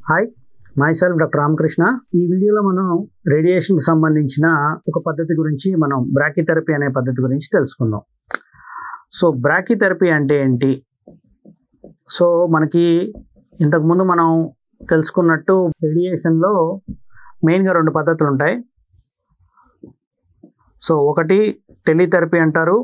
hi myself doctor Ramakrishna ఈ వీడియోలో మనం రేడియేషన్కి సంబంధించిన ఒక పద్ధతి గురించి మనం బ్రాకిథెరపీ అనే పద్ధతి గురించి తెలుసుకుందాం సో బ్రాకిథెరపీ అంటే ఏంటి సో మనకి ఇంతకుముందు మనం తెలుసుకున్నట్టు రేడియేషన్లో మెయిన్గా రెండు పద్ధతులు ఉంటాయి సో ఒకటి టెలిథెరపీ అంటారు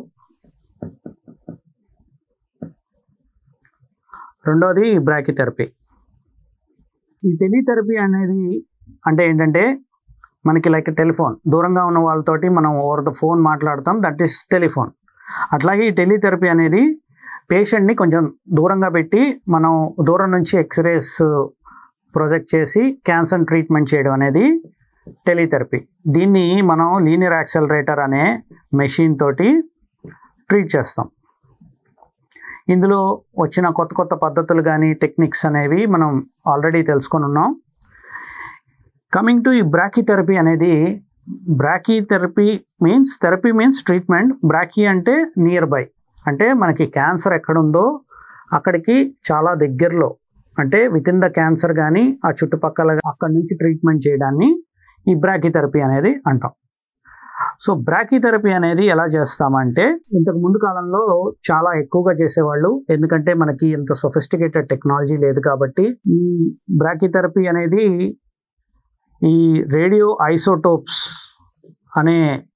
రెండోది బ్రాకిథెరపీ ఈ టెలిథెరపీ అనేది అంటే ఏంటంటే మనకి లైక్ టెలిఫోన్ దూరంగా ఉన్న వాళ్ళతోటి మనం ఓవర్ ద ఫోన్ మాట్లాడతాం దట్ ఈస్ టెలిఫోన్ అట్లాగే ఈ టెలిథెరపీ అనేది పేషెంట్ని కొంచెం దూరంగా పెట్టి మనం దూరం నుంచి ఎక్స్రేస్ ప్రొజెక్ట్ చేసి క్యాన్సర్ ట్రీట్మెంట్ చేయడం అనేది టెలిథెరపీ దీన్ని మనం లీనియర్ యాక్సెలరేటర్ అనే మెషిన్ తోటి ట్రీట్ చేస్తాం ఇందులో వచ్చిన కొత్త కొత్త పద్ధతులు కానీ టెక్నిక్స్ అనేవి మనం ఆల్రెడీ తెలుసుకొని ఉన్నాం కమింగ్ టు ఈ బ్రాకీథెరపీ అనేది brachytherapy means therapy means treatment brachy అంటే నియర్ బై అంటే మనకి క్యాన్సర్ ఎక్కడుందో అక్కడికి చాలా దగ్గరలో అంటే విత్ ఇన్ ద క్యాన్సర్ కానీ ఆ చుట్టుపక్కల అక్కడి నుంచి ట్రీట్మెంట్ చేయడాన్ని ఈ బ్రాకీథెరపీ అనేది అంటాం సో బ్రాకీథెరపీ అనేది ఎలా చేస్తామంటే ఇంతకు ముందు కాలంలో చాలా ఎక్కువగా చేసేవాళ్ళు ఎందుకంటే మనకి ఇంత సొఫిస్టికేటెడ్ టెక్నాలజీ లేదు కాబట్టి ఈ బ్రాకీథెరపీ అనేది ఈ రేడియో ఐసోటోప్స్ అనే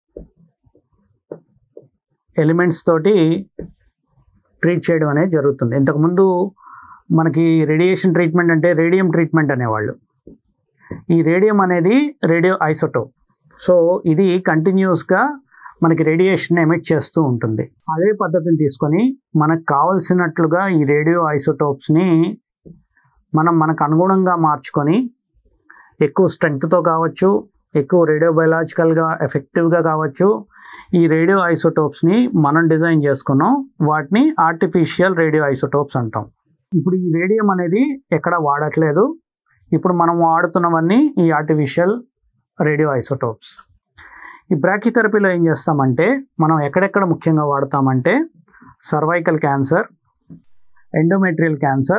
ఎలిమెంట్స్ తోటి ట్రీట్ చేయడం అనేది జరుగుతుంది ఇంతకుముందు మనకి రేడియేషన్ ట్రీట్మెంట్ అంటే రేడియం ట్రీట్మెంట్ అనేవాళ్ళు ఈ రేడియం అనేది రేడియో ఐసోటోప్ సో ఇది కంటిన్యూస్గా మనకి రేడియేషన్ ఎమిట్ చేస్తూ ఉంటుంది అదే పద్ధతిని తీసుకొని మనకు కావలసినట్లుగా ఈ రేడియో ఐసోటోప్స్ని మనం మనకు అనుగుణంగా మార్చుకొని ఎక్కువ స్ట్రెంగ్త్తో కావచ్చు ఎక్కువ రేడియో బయలాజికల్గా ఎఫెక్టివ్గా కావచ్చు ఈ రేడియో ఐసోటోప్స్ని మనం డిజైన్ చేసుకున్నాం వాటిని ఆర్టిఫిషియల్ రేడియో ఐసోటోప్స్ అంటాం ఇప్పుడు ఈ రేడియం అనేది ఎక్కడ వాడట్లేదు ఇప్పుడు మనం వాడుతున్నవన్నీ ఈ ఆర్టిఫిషియల్ రేడియో ఐసోటోప్స్ ఈ బ్రాకిథెరపీలో ఏం చేస్తామంటే మనం ఎక్కడెక్కడ ముఖ్యంగా వాడతామంటే cervical cancer endometrial cancer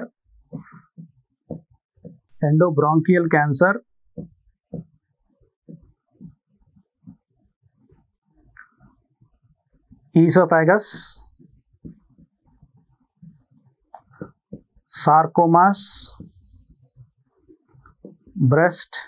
endobronchial cancer oesophagus sarcomas breast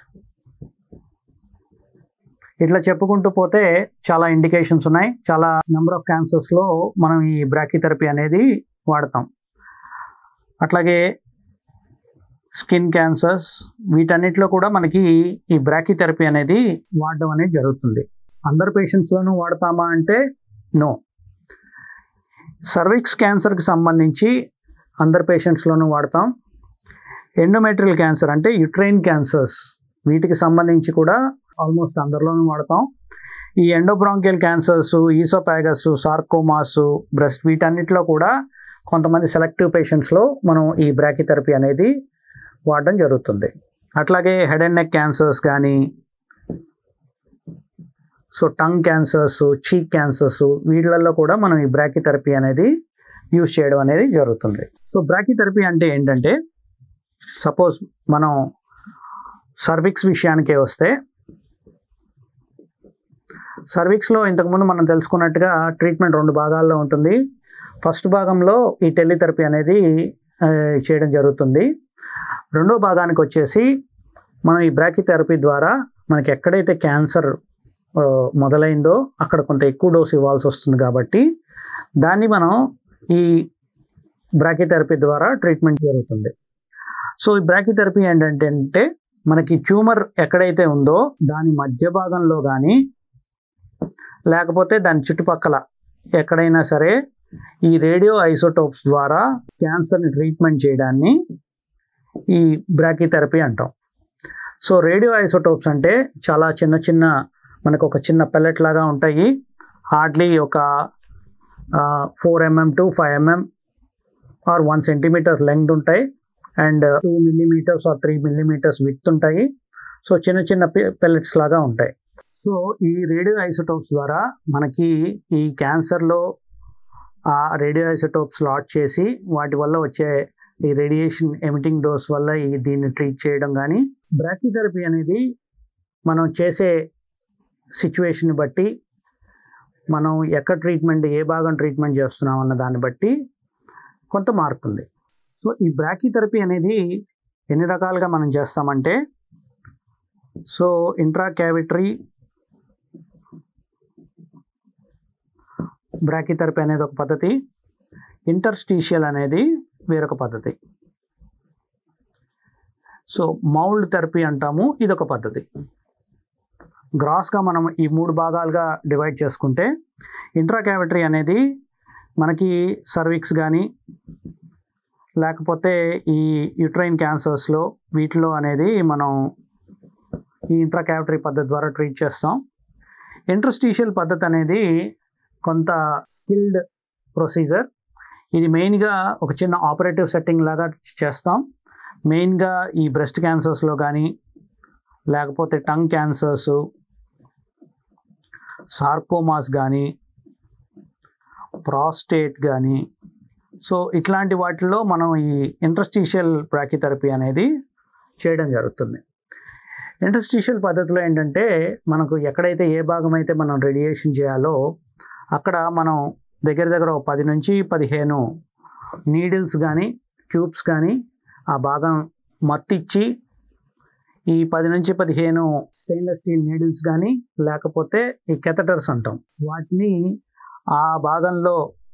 ఇట్లా చెప్పుకుంటూ పోతే చాలా ఇండికేషన్స్ ఉన్నాయి చాలా నెంబర్ ఆఫ్ క్యాన్సర్స్లో మనం ఈ బ్రాకిథెరపీ అనేది వాడతాం అట్లాగే స్కిన్ క్యాన్సర్స్ వీటన్నిటిలో కూడా మనకి ఈ బ్రాకిథెరపీ అనేది వాడడం అనేది జరుగుతుంది అందరు పేషెంట్స్లోనూ వాడతామా అంటే నో సర్విక్స్ క్యాన్సర్కి సంబంధించి అందరు పేషెంట్స్లోనూ వాడతాం ఎండోమెట్రియల్ క్యాన్సర్ అంటే యుట్రైన్ క్యాన్సర్స్ వీటికి సంబంధించి కూడా ఆల్మోస్ట్ అందరిలోనూ వాడతాం ఈ endobronchial cancers oesophagus sarcomas breast వీటన్నిటిలో కూడా కొంతమంది సెలెక్టివ్ పేషెంట్స్లో మనం ఈ బ్రాకిథెరపీ అనేది వాడడం జరుగుతుంది అట్లాగే హెడ్ అండ్ నెక్ క్యాన్సర్స్ కానీ so tongue cancers cheek cancers వీటిలలో కూడా మనం ఈ బ్రాకిథెరపీ అనేది యూజ్ చేయడం అనేది జరుగుతుంది సో బ్రాకిథెరపీ అంటే ఏంటంటే సపోజ్ మనం సర్విక్స్ విషయానికే వస్తే సర్విక్స్లో ఇంతకుముందు మనం తెలుసుకున్నట్టుగా ట్రీట్మెంట్ రెండు భాగాల్లో ఉంటుంది ఫస్ట్ భాగంలో ఈ టెలిథెరపీ అనేది చేయడం జరుగుతుంది రెండో భాగానికి వచ్చేసి మనం ఈ బ్రాకిథెరపీ ద్వారా మనకి ఎక్కడైతే క్యాన్సర్ మొదలైందో అక్కడ కొంత ఎక్కువ డోస్ ఇవ్వాల్సి వస్తుంది కాబట్టి దాన్ని మనం ఈ బ్రాకిథెరపీ ద్వారా ట్రీట్మెంట్ జరుగుతుంది సో ఈ బ్రాకిథెరపీ ఏంటంటే అంటే మనకి ట్యూమర్ ఎక్కడైతే ఉందో దాని మధ్య భాగంలో కానీ లేకపోతే దాని చుట్టుపక్కల ఎక్కడైనా సరే ఈ రేడియో ఐసోటోప్స్ ద్వారా క్యాన్సర్ని ట్రీట్మెంట్ చేయడాన్ని ఈ బ్రాకిథెరపీ అంటాం సో రేడియో ఐసోటోప్స్ అంటే చాలా చిన్న చిన్న మనకు ఒక చిన్న పెల్లెట్ లాగా ఉంటాయి హార్డ్లీ ఒక four MM to five MM or one centimetre length ఉంటాయి and two millimetres or three millimetres with ఉంటాయి సో చిన్న చిన్న పెల్లెట్స్ లాగా ఉంటాయి సో ఈ రేడియో ఐసోటోప్స్ ద్వారా మనకి ఈ క్యాన్సర్లో ఆ రేడియో ఐసోటోప్స్ లాట్ చేసి వాటి వల్ల వచ్చే ఈ రేడియేషన్ ఎమిటింగ్ డోస్ వల్ల ఈ దీన్ని ట్రీట్ చేయడం కానీ బ్రాకిథెరపీ అనేది మనం చేసే సిచ్యువేషన్ బట్టి మనం ఎక్కడ ట్రీట్మెంట్ ఏ భాగం ట్రీట్మెంట్ చేస్తున్నాం అన్న దాన్ని బట్టి కొంత మారుతుంది సో ఈ బ్రాకిథెరపీ అనేది ఎన్ని రకాలుగా మనం చేస్తామంటే సో ఇంట్రా క్యావిటరీ బ్రాకిథెరపీ అనేది ఒక పద్ధతి ఇంటర్స్టీషియల్ అనేది వేరొక పద్ధతి సో మౌల్డ్ థెరపీ అంటాము ఇదొక పద్ధతి గ్రాస్గా మనం ఈ మూడు భాగాలుగా డివైడ్ చేసుకుంటే ఇంట్రా క్యావిటరీ అనేది మనకి సర్విక్స్ కానీ లేకపోతే ఈ యుట్రైన్ క్యాన్సర్స్లో వీటిలో అనేది మనం ఈ ఇంట్రా క్యావిటరీ పద్ధతి ద్వారా ట్రీట్ చేస్తాం ఇంటర్స్టీషియల్ పద్ధతి అనేది కొంత స్కిల్డ్ ప్రొసీజర్ ఇది మెయిన్గా ఒక చిన్న ఆపరేటివ్ సెట్టింగ్ లాగా చేస్తాం మెయిన్గా ఈ బ్రెస్ట్ క్యాన్సర్స్లో కానీ లేకపోతే టంగ్ క్యాన్సర్స్ సార్కోమాస్ కానీ ప్రాస్టేట్ కానీ సో ఇట్లాంటి వాటిల్లో మనం ఈ ఇంటర్స్టీషియల్ బ్రాకిథెరపీ అనేది చేయడం జరుగుతుంది ఇంటర్స్టిషియల్ పద్ధతిలో ఏంటంటే మనకు ఎక్కడైతే ఏ భాగం అయితే మనం రేడియేషన్ చేయాలో అక్కడ మనం దగ్గర దగ్గర ఒక పది నుంచి పదిహేను నీడిల్స్ కానీ ట్యూబ్స్ కానీ ఆ భాగం మత్తిచ్చి ఈ పది నుంచి పదిహేను స్టెయిన్లెస్ స్టీల్ నీడిల్స్ కానీ లేకపోతే ఈ కెథటర్స్ అంటాం వాటిని ఆ భాగంలో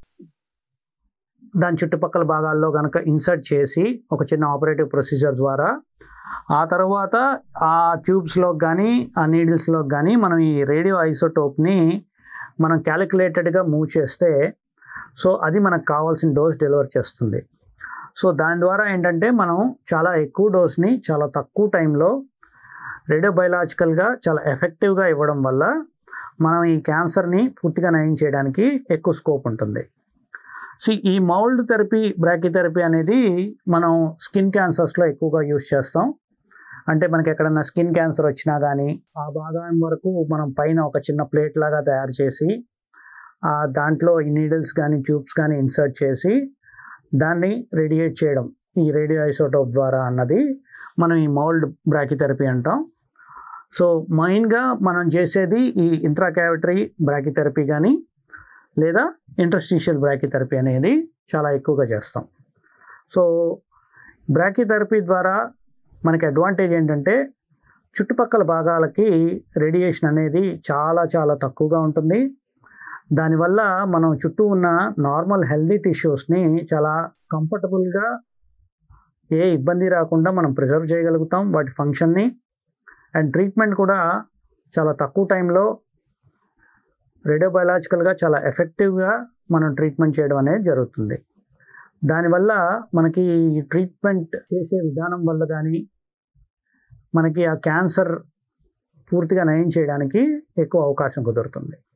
దాని చుట్టుపక్కల భాగాల్లో కనుక ఇన్సర్ట్ చేసి ఒక చిన్న ఆపరేటివ్ ప్రొసీజర్ ద్వారా ఆ తర్వాత ఆ ట్యూబ్స్లో కానీ ఆ నీడిల్స్లో కానీ మనం ఈ రేడియో ఐసోటోప్ని మనం క్యాలిక్యులేటెడ్గా మూవ్ చేస్తే సో అది మనకు కావాల్సిన డోస్ డెలివర్ చేస్తుంది సో దాని ద్వారా ఏంటంటే మనం చాలా ఎక్కువ డోస్ని చాలా తక్కువ టైంలో రేడియో బయలాజికల్గా చాలా ఎఫెక్టివ్గా ఇవ్వడం వల్ల మనం ఈ క్యాన్సర్ని పూర్తిగా నయం చేయడానికి ఎక్కువ స్కోప్ ఉంటుంది సో ఈ మౌల్డ్ థెరపీ బ్రాకిథెరపీ అనేది మనం స్కిన్ క్యాన్సర్స్లో ఎక్కువగా యూస్ చేస్తాం అంటే మనకి ఎక్కడన్నా స్కిన్ క్యాన్సర్ వచ్చినా కానీ ఆ భాగం వరకు మనం పైన ఒక చిన్న ప్లేట్ లాగా తయారు చేసి ఆ దాంట్లో ఈ నీడిల్స్ కానీ ట్యూబ్స్ కానీ ఇన్సర్ట్ చేసి దాన్ని రేడియేట్ చేయడం ఈ రేడియో ఐసోటోప్ ద్వారా అన్నది మనం ఈ మౌల్డ్ బ్రాకిథెరపీ అంటాం సో మెయిన్గా మనం చేసేది ఈ ఇంట్రా క్యావిటరీ బ్రాకిథెరపీ కానీ లేదా ఇంటర్స్టిషియల్ బ్రాకిథెరపీ అనేది చాలా ఎక్కువగా చేస్తాం సో బ్రాకిథెరపీ ద్వారా మనకి అడ్వాంటేజ్ ఏంటంటే చుట్టుపక్కల భాగాలకి రేడియేషన్ అనేది చాలా చాలా తక్కువగా ఉంటుంది దానివల్ల మనం చుట్టూ ఉన్న నార్మల్ హెల్దీ టిష్యూస్ని చాలా కంఫర్టబుల్గా ఏ ఇబ్బంది రాకుండా మనం ప్రిజర్వ్ చేయగలుగుతాం వాటి ఫంక్షన్ని అండ్ ట్రీట్మెంట్ కూడా చాలా తక్కువ టైంలో రేడియోబయలాజికల్గా చాలా ఎఫెక్టివ్గా మనం ట్రీట్మెంట్ చేయడం అనేది జరుగుతుంది దానివల్ల మనకి ఈ ట్రీట్మెంట్ చేసే విధానం వల్ల కానీ మనకి ఆ క్యాన్సర్ పూర్తిగా నయం చేయడానికి ఎక్కువ అవకాశం కుదురుతుంది